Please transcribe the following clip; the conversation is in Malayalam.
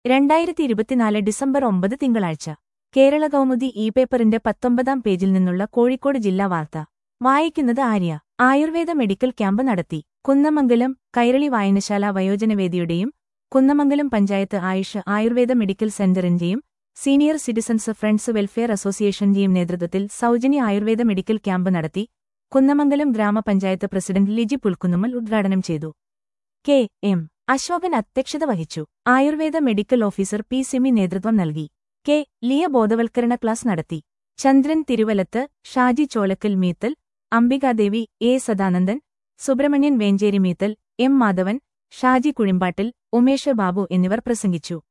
രണ്ടായിരത്തി ഇരുപത്തിനാല് ഡിസംബർ ഒമ്പത് തിങ്കളാഴ്ച കേരള കൗമുദി ഇ പേപ്പറിന്റെ പത്തൊമ്പതാം പേജിൽ നിന്നുള്ള കോഴിക്കോട് ജില്ലാ വാർത്ത വായിക്കുന്നത് ആര്യ ആയുർവേദ മെഡിക്കൽ ക്യാമ്പ് നടത്തി കുന്നമംഗലം കൈരളി വായനശാല വയോജനവേദിയുടെയും കുന്നമംഗലം പഞ്ചായത്ത് ആയുഷ് ആയുർവേദ മെഡിക്കൽ സെന്ററിന്റെയും സീനിയർ സിറ്റിസൺസ് ഫ്രണ്ട്സ് വെൽഫെയർ അസോസിയേഷന്റെയും നേതൃത്വത്തിൽ സൗജന്യ ആയുർവേദ മെഡിക്കൽ ക്യാമ്പ് നടത്തി കുന്നമംഗലം ഗ്രാമപഞ്ചായത്ത് പ്രസിഡന്റ് ലിജി പുൽക്കുന്നുമ്മൽ ഉദ്ഘാടനം ചെയ്തു കെ എം അശോകൻ അധ്യക്ഷത വഹിച്ചു Ayurveda medical officer P Simi നേതൃത്വം നൽകി കെ ലിയ ബോധവൽക്കരണ ക്ലാസ് നടത്തി ചന്ദ്രൻ തിരുവലത്ത് ഷാജി ചോലക്കൽ മീത്തൽ അംബികാദേവി എ സദാനന്ദൻ സുബ്രഹ്മണ്യൻ വേഞ്ചേരി മീത്തൽ എം മാധവൻ ഷാജി കുഴിമ്പാട്ടിൽ ഉമേഷ് ബാബു എന്നിവർ പ്രസംഗിച്ചു